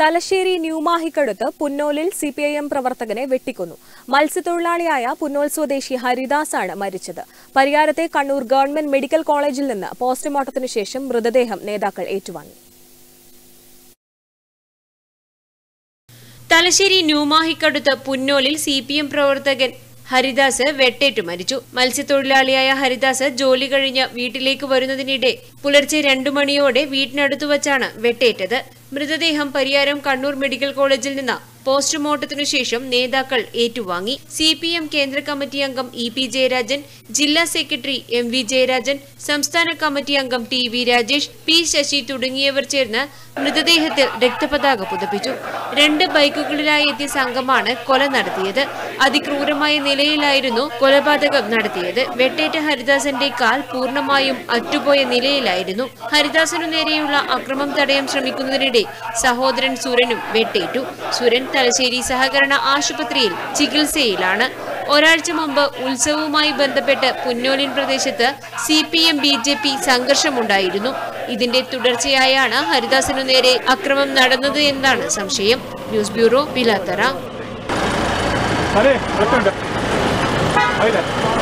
തലശ്ശേരി ന്യൂമാഹിക്കടുത്ത് പുന്നോലിൽ C P I M പ്രവർത്തകനെ വെട്ടിക്കൊന്നു മത്സ്യത്തൊഴിലാളിയായ പുന്നോൽ സ്വദേശി ഹരിദാസാണ് മരിച്ചത് പരിയാരത്തെ കണ്ണൂർ ഗവൺമെന്റ് മെഡിക്കൽ കോളേജിൽ നിന്ന് പോസ്റ്റ്മോർട്ടത്തിനു ശേഷം മൃതദേഹം നേതാക്കൾ ഏറ്റുവാങ്ങി തലശ്ശേരി ന്യൂമാഹിക്കടുത്ത് പുന്നോലിൽ സി പി എം പ്രവർത്തകൻ ഹരിദാസ് വെട്ടേറ്റു മരിച്ചു മത്സ്യത്തൊഴിലാളിയായ ഹരിദാസ് ജോലി കഴിഞ്ഞ് വീട്ടിലേക്ക് വരുന്നതിനിടെ പുലർച്ചെ രണ്ടു മണിയോടെ വീട്ടിനടുത്തു വച്ചാണ് വെട്ടേറ്റത് മൃതദേഹം പരിയാരം കണ്ണൂർ മെഡിക്കൽ കോളേജിൽ നിന്ന് പോസ്റ്റ്മോർട്ടത്തിനു ശേഷം നേതാക്കൾ ഏറ്റുവാങ്ങി സി പി എം കേന്ദ്ര കമ്മിറ്റി അംഗം ഇ പി ജയരാജൻ ജില്ലാ സെക്രട്ടറി എം വി ജയരാജൻ സംസ്ഥാന കമ്മിറ്റി അംഗം T V Rajesh P Sasi തുടങ്ങിയവർ ചേർന്ന് മൃതദേഹത്തിൽ രക്തപതാക പുതപ്പിച്ചു രണ്ട് ബൈക്കുകളിലായി എത്തിയ സംഘമാണ് കൊല നടത്തിയത് അതിക്രൂരമായ നിലയിലായിരുന്നു കൊലപാതകം നടത്തിയത് വെട്ടേറ്റ ഹരിദാസന്റെ കാൽ പൂർണ്ണമായും അറ്റുപോയ നിലയിലായിരുന്നു ഹരിദാസനു നേരെയുള്ള അക്രമം തടയാൻ ശ്രമിക്കുന്നതിനിടെ സഹോദരൻ സുരനും വെട്ടേറ്റു സുരൻ തലശ്ശേരി സഹകരണ ആശുപത്രിയിൽ ചികിത്സയിലാണ് ഒരാഴ്ച മുമ്പ് ഉത്സവവുമായി ബന്ധപ്പെട്ട് പുന്നോലിൻ പ്രദേശത്ത് C P M B J P സംഘർഷമുണ്ടായിരുന്നു ഇതിന്റെ തുടർച്ചയായാണ് ഹരിദാസനു നേരെ അക്രമം നടന്നത് എന്നാണ് സംശയം ന്യൂസ് ബ്യൂറോ പിലാത്തറ അതെ ഒറ്റുണ്ട് അതിലെ